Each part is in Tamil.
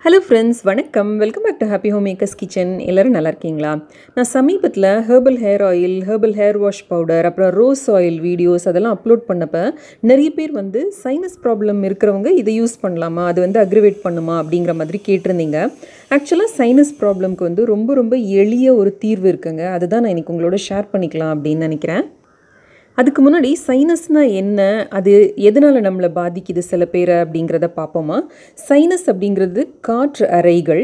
ஹலோ ஃப்ரெண்ட்ஸ் வணக்கம் welcome back to happy home makers kitchen எல்லோரும் நல்லா இருக்கீங்களா நான் சமீபத்தில் herbal hair oil herbal hair wash powder அப்புறம் ரோஸ் ஆயில் வீடியோஸ் அதெல்லாம் அப்லோட் பண்ணப்போ நிறைய பேர் வந்து சைனஸ் ப்ராப்ளம் இருக்கிறவங்க இதை யூஸ் பண்ணலாமா அது வந்து அக்ரிவேட் பண்ணுமா அப்படிங்கிற மாதிரி கேட்டிருந்தீங்க ஆக்சுவலாக சைனஸ் ப்ராப்ளம்க்கு வந்து ரொம்ப ரொம்ப எளிய ஒரு தீர்வு இருக்குங்க அதுதான் நான் இன்றைக்கி உங்களோட ஷேர் பண்ணிக்கலாம் அப்படின்னு நினைக்கிறேன் அதுக்கு முன்னாடி சைனஸ்னால் என்ன அது எதனால் நம்மளை பாதிக்குது சில பேரை அப்படிங்கிறத பார்ப்போமா சைனஸ் அப்படிங்கிறது காற்று அறைகள்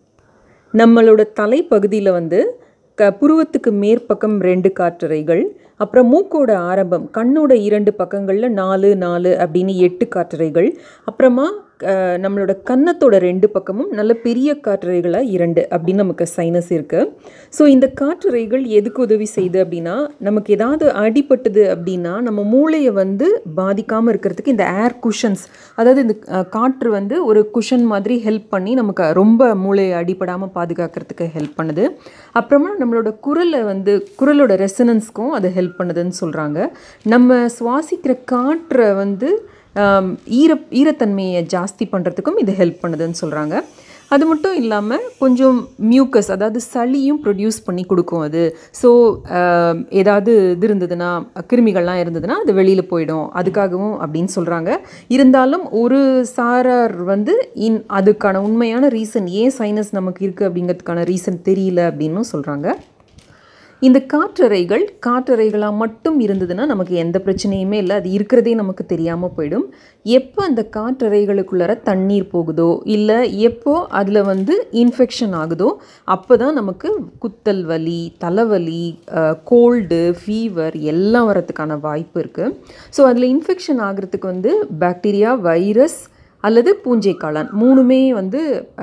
நம்மளோட தலைப்பகுதியில் வந்து க புருவத்துக்கு மேற்பக்கம் ரெண்டு காற்றறைகள் அப்புறம் மூக்கோட ஆரம்பம் கண்ணோட இரண்டு பக்கங்களில் நாலு நாலு அப்படின்னு எட்டு காற்றறைகள் அப்புறமா அஹ், நம்மளோட கன்னத்தோட ரெண்டு பக்கமும் நல்ல பெரிய காற்றறைகளாக இரண்டு அப்படின்னு நமக்கு சைனஸ் இருக்குது ஸோ இந்த காற்றறைகள் எதுக்கு உதவி செய்யுது அப்படின்னா நமக்கு ஏதாவது அடிபட்டுது அப்படின்னா நம்ம மூளையை வந்து பாதிக்காமல் இருக்கிறதுக்கு இந்த ஏர் குஷன்ஸ் அதாவது இந்த அஹ், காற்று வந்து ஒரு குஷன் மாதிரி ஹெல்ப் பண்ணி நமக்கு ரொம்ப மூளையை அடிபடாமல் பாதுகாக்கிறதுக்கு ஹெல்ப் பண்ணுது அப்புறமா நம்மளோட குரலை வந்து குரலோட ரெசனன்ஸ்க்கும் அது ஹெல்ப் பண்ணுதுன்னு சொல்கிறாங்க நம்ம சுவாசிக்கிற காற்றை வந்து ஆம், ஈர ஈரத்தன்மையை ஜாஸ்தி பண்ணுறதுக்கும் இது ஹெல்ப் பண்ணுதுன்னு சொல்கிறாங்க அது மட்டும் இல்லாமல் கொஞ்சம் மியூக்கஸ் அதாவது சளியும் ப்ரொடியூஸ் பண்ணி கொடுக்கும் அது ஸோ ஏதாவது இது இருந்ததுன்னா கிருமிகள்லாம் இருந்ததுன்னா அது வெளியில் போயிடும் அதுக்காகவும் அப்படின்னு சொல்கிறாங்க இருந்தாலும் ஒரு சாரார் வந்து இன் அதுக்கான உண்மையான ரீசன் ஏன் சைனஸ் நமக்கு இருக்குது அப்படிங்கிறதுக்கான ரீசன் தெரியல அப்படின்னும் சொல்கிறாங்க இந்த காற்றறைகள் காற்றறைகளாக மட்டும் இருந்ததுன்னா நமக்கு எந்த பிரச்சனையுமே இல்லை அது இருக்கிறதே நமக்கு தெரியாமல் போயிடும் எப்போ அந்த காற்றறைகளுக்குள்ளார தண்ணீர் போகுதோ இல்லை எப்போ அதில் வந்து இன்ஃபெக்ஷன் ஆகுதோ அப்போ தான் நமக்கு குத்தல் வலி தலைவலி கோல்டு ஃபீவர் எல்லாம் வரதுக்கான வாய்ப்பு இருக்குது ஸோ அதில் இன்ஃபெக்ஷன் ஆகிறதுக்கு வந்து பாக்டீரியா வைரஸ் அல்லது பூஞ்சை காளான் மூணுமே வந்து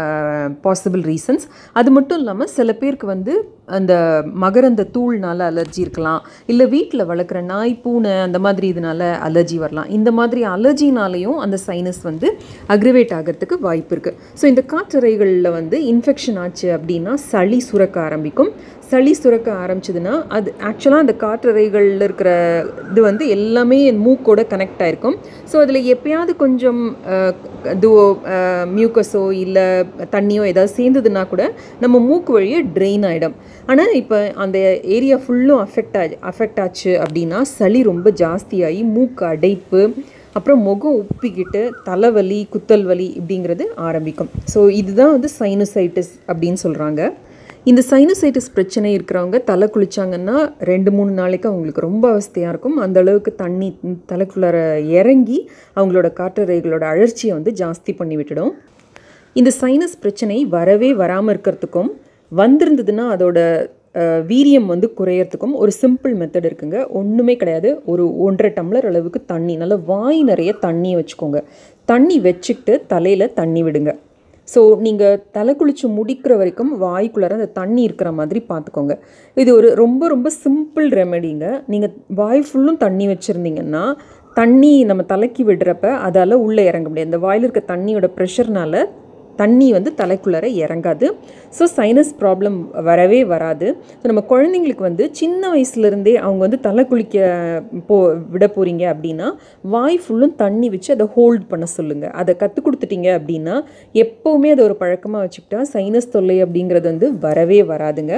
பாசிபிள் ரீசன்ஸ் அது மட்டும் இல்லாமல் சில பேருக்கு வந்து அந்த மகரந்த தூள்னால அலர்ஜி இருக்கலாம் இல்லை வீட்டில் வளர்க்குற நாய் பூனை அந்த மாதிரி இதனால அலர்ஜி வரலாம் இந்த மாதிரி அலர்ஜினாலையும் அந்த சைனஸ் வந்து அக்ரிவேட் ஆகிறதுக்கு வாய்ப்பு இருக்குது ஸோ இந்த காற்றறைகளில் வந்து இன்ஃபெக்ஷன் ஆச்சு அப்படின்னா சளி சுரக்க ஆரம்பிக்கும் சளி சுரக்க ஆரம்பிச்சதுன்னா அது ஆக்சுவலாக அந்த காற்றறைகளில் இருக்கிற இது வந்து எல்லாமே மூக்கோட கனெக்ட் ஆயிருக்கும் ஸோ அதில் எப்பயாவது கொஞ்சம் அஹ், இதுவோ மியூக்கஸோ இல்லை தண்ணியோ ஏதாவது சேர்ந்ததுன்னா கூட நம்ம மூக்கு வழியே ட்ரெயின் ஆகிடும் ஆனால் இப்போ அந்த ஏரியா ஃபுல்லும் அஃபெக்ட் ஆச்சு அஃபெக்ட் ஆச்சு அப்படின்னா சளி ரொம்ப ஜாஸ்தியாகி மூக்கு அடைப்பு அப்புறம் முகம் உப்பிக்கிட்டு தலைவலி குத்தல் வலி இப்படிங்கிறது ஆரம்பிக்கும் ஸோ இதுதான் வந்து சைனசைட்டிஸ் அப்படின்னு சொல்கிறாங்க இந்த சைனசைட்டிஸ் பிரச்சனை இருக்கிறவங்க தலை குளிச்சாங்கன்னா ரெண்டு மூணு நாளைக்கு அவங்களுக்கு ரொம்ப அவஸ்தையாக இருக்கும் அந்த அளவுக்கு தண்ணி தலைக்குள்ளார இறங்கி அவங்களோட காற்றறைகளோட அழற்சியை வந்து ஜாஸ்தி பண்ணி விட்டுடும் இந்த சைனஸ் பிரச்சனை வரவே வராமல் இருக்கிறதுக்கும் வந்திருந்ததுன்னா அதோட அஹ், வீரியம் வந்து குறையறதுக்கும் ஒரு சிம்பிள் மெத்தட் இருக்குங்க ஒன்றுமே கிடையாது ஒரு ஒன்றரை டம்ளர் அளவுக்கு தண்ணி நல்லா வாய் நிறைய தண்ணியை வச்சுக்கோங்க தண்ணி வச்சுக்கிட்டு தலையில் தண்ணி விடுங்க ஸோ நீங்கள் தலை குளிச்சு முடிக்கிற வரைக்கும் வாய்க்குள்ளார அந்த தண்ணி இருக்கிற மாதிரி பார்த்துக்கோங்க இது ஒரு ரொம்ப ரொம்ப சிம்பிள் ரெமெடிங்க நீங்கள் வாய் ஃபுல்லும் தண்ணி வச்சுருந்தீங்கன்னா தண்ணி நம்ம தலைக்கு விடுறப்ப அதால் உள்ளே இறங்க முடியாது இந்த வாயில் இருக்க தண்ணியோட ப்ரெஷர்னால தண்ணி வந்து தலைக்குள்ளார இறங்காது ஸோ சைனஸ் ப்ராப்ளம் வரவே வராது ஸோ நம்ம குழந்தைங்களுக்கு வந்து சின்ன வயசுலேருந்தே அவங்க வந்து தலை குளிக்க போ விட போகிறீங்க அப்படின்னா வாய் ஃபுல்லும் தண்ணி வச்சு அதை ஹோல்ட் பண்ண சொல்லுங்கள் அதை கற்றுக் கொடுத்துட்டீங்க அப்படின்னா எப்போவுமே அதை ஒரு பழக்கமாக வச்சுக்கிட்டா சைனஸ் தொல்லை அப்படிங்கிறது வந்து வரவே வராதுங்க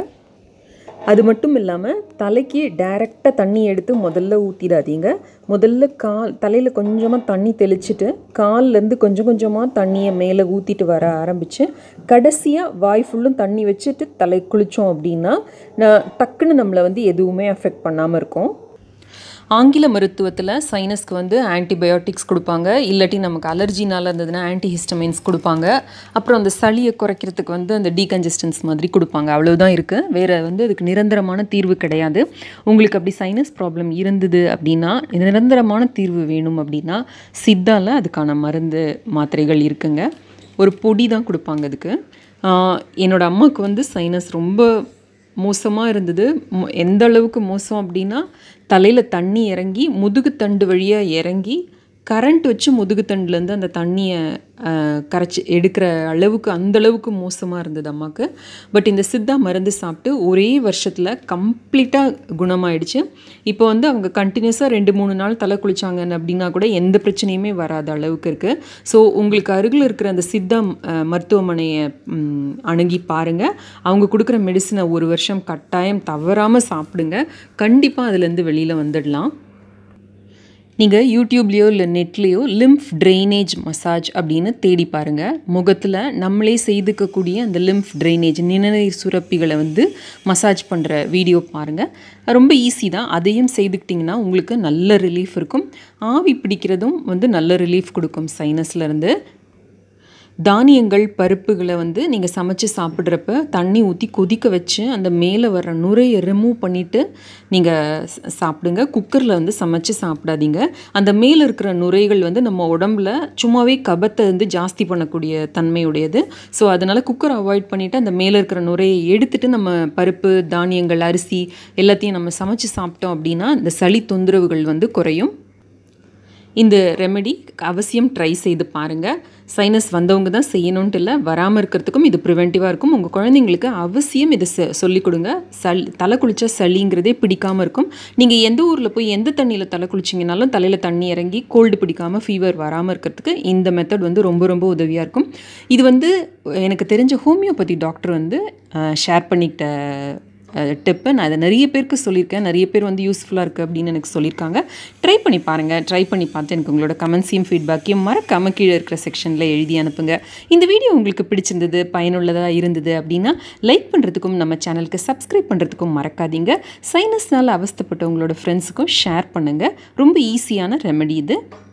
அது மட்டும் இல்லாமல் தலைக்கு டைரெக்டாக தண்ணி எடுத்து முதல்ல ஊற்றிடாதீங்க முதல்ல கால் தலையில் கொஞ்சமாக தண்ணி தெளிச்சிட்டு கால்லேருந்து கொஞ்சம் கொஞ்சமாக தண்ணியை மேலே ஊற்றிட்டு வர ஆரம்பித்து கடைசியாக வாய் ஃபுல்லும் தண்ணி வச்சுட்டு தலை குளித்தோம் அப்படின்னா நான் டக்குன்னு நம்மளை வந்து எதுவுமே அஃபெக்ட் பண்ணாமல் இருக்கும் ஆங்கில மருத்துவத்தில் சைனஸ்க்கு வந்து ஆன்டிபயோட்டிக்ஸ் கொடுப்பாங்க இல்லாட்டி நமக்கு அலர்ஜினால் இருந்ததுன்னா ஆன்டிஹிஸ்டமின்ஸ் கொடுப்பாங்க அப்புறம் அந்த சளியை குறைக்கிறதுக்கு வந்து அந்த டீகன்ஜஸ்டன்ஸ் மாதிரி கொடுப்பாங்க அவ்வளவுதான் இருக்குது வேறு வந்து அதுக்கு நிரந்தரமான தீர்வு கிடையாது உங்களுக்கு அப்படி சைனஸ் ப்ராப்ளம் இருந்தது அப்படின்னா நிரந்தரமான தீர்வு வேணும் அப்படின்னா சித்தால அதுக்கான மருந்து மாத்திரைகள் இருக்குங்க ஒரு பொடி தான் கொடுப்பாங்க அதுக்கு ஆஹ் என்னோட அம்மாவுக்கு வந்து சைனஸ் ரொம்ப மோசமாக இருந்தது மொ- எந்த அளவுக்கு மோசம் அப்படின்னா தலையில் தண்ணி இறங்கி முதுகு தண்டு வழியாக இறங்கி கரண்ட் வச்சு முதுகுத்தண்டுலேருந்து அந்த தண்ணியை கரைச்சி எடுக்கிற அளவுக்கு அந்த அளவுக்கு மோசமாக இருந்தது அம்மாவுக்கு பட் இந்த சித்தா மருந்து சாப்பிட்டு ஒரே வருஷத்தில் கம்ப்ளீட்டாக குணமாயிடுச்சு இப்போ வந்து அவங்க கண்டினியூஸாக ரெண்டு மூணு நாள் தலை குளிச்சாங்கன்னு அப்படின்னா கூட எந்த பிரச்சனையுமே வராத அளவுக்கு இருக்குது ஸோ உங்களுக்கு அருகில் இருக்கிற அந்த சித்தா அஹ், மருத்துவமனையை ம், அணுகி பாருங்கள் அவங்க கொடுக்குற மெடிசனை ஒரு வருஷம் கட்டாயம் தவறாமல் சாப்பிடுங்க கண்டிப்பாக அதுலேருந்து வெளியில் வந்துடலாம் நீங்கள் யூடியூப்லேயோ இல்லை நெட்லேயோ லிம்ஃப் ட்ரைனேஜ் மசாஜ் அப்படின்னு தேடி பாருங்கள் முகத்தில் நம்மளே செய்துக்கக்கூடிய அந்த லிம்ஃப் ட்ரைனேஜ் நிணநீர் சுரப்பிகளை வந்து மசாஜ் பண்ணுற வீடியோ பாருங்கள் ரொம்ப ஈஸி தான் அதையும் செய்துக்கிட்டிங்கன்னா உங்களுக்கு நல்ல ரிலீஃப் இருக்கும் ஆவி பிடிக்கிறதும் வந்து நல்ல ரிலீஃப் கொடுக்கும் சைனஸ்லேருந்து தானியங்கள் பருப்புகளை வந்து நீங்கள் சமைச்சு சாப்பிட்றப்ப தண்ணி ஊற்றி கொதிக்க வச்சு அந்த மேலே வர்ற நுரையை ரிமூவ் பண்ணிவிட்டு நீங்கள் சாப்பிடுங்க குக்கரில் வந்து சமைச்சு சாப்பிடாதீங்க அந்த மேலே இருக்கிற நுரைகள் வந்து நம்ம உடம்புல சும்மாவே கபத்தை வந்து ஜாஸ்தி பண்ணக்கூடிய தன்மையுடையது ஸோ அதனால் குக்கர் அவாய்ட் பண்ணிவிட்டு அந்த மேலே இருக்கிற நுரையை எடுத்துட்டு நம்ம பருப்பு தானியங்கள் அரிசி எல்லாத்தையும் நம்ம சமைச்சு சாப்பிட்டோம் அப்படின்னா இந்த சளி தொந்தரவுகள் வந்து குறையும் இந்த ரெமெடி அவசியம் ட்ரை செய்து பாருங்கள் சைனஸ் வந்தவங்க தான் செய்யணுன்ட்டு இல்லை வராமல் இருக்கிறதுக்கும் இது ப்ரிவென்டிவாக இருக்கும் உங்கள் குழந்தைங்களுக்கு அவசியம் இதை செ சொல்லிக் கொடுங்க சளி தலை குளிச்சா சளிங்கிறதே பிடிக்காமல் இருக்கும் நீங்கள் எந்த ஊரில் போய் எந்த தண்ணியில் தலை குளிச்சிங்கனாலும் தலையில் தண்ணி இறங்கி கோல்டு பிடிக்காமல் ஃபீவர் வராமல் இருக்கிறதுக்கு இந்த மெத்தட் வந்து ரொம்ப ரொம்ப உதவியாக இருக்கும் இது வந்து எனக்கு தெரிஞ்ச ஹோமியோபதி டாக்டர் வந்து ஷேர் பண்ணிக்கிட்ட டிப்பு நான் அதை நிறைய பேருக்கு சொல்லியிருக்கேன் நிறைய பேர் வந்து யூஸ்ஃபுல்லாக இருக்குது அப்படின்னு எனக்கு சொல்லியிருக்காங்க ட்ரை பண்ணி பாருங்கள் ட்ரை பண்ணி பார்த்து எனக்கு உங்களோட கமெண்ட்ஸையும் ஃபீட்பேக்கையும் மறக்காம கீழே இருக்கிற செக்ஷனில் எழுதி அனுப்புங்க இந்த வீடியோ உங்களுக்கு பிடிச்சிருந்தது பயனுள்ளதாக இருந்தது அப்படின்னா லைக் பண்ணுறதுக்கும் நம்ம சேனலுக்கு சப்ஸ்கிரைப் பண்ணுறதுக்கும் மறக்காதீங்க சைனஸ்னால் அவஸ்தப்பட்ட உங்களோட ஃப்ரெண்ட்ஸுக்கும் ஷேர் பண்ணுங்கள் ரொம்ப ஈஸியான ரெமெடி இது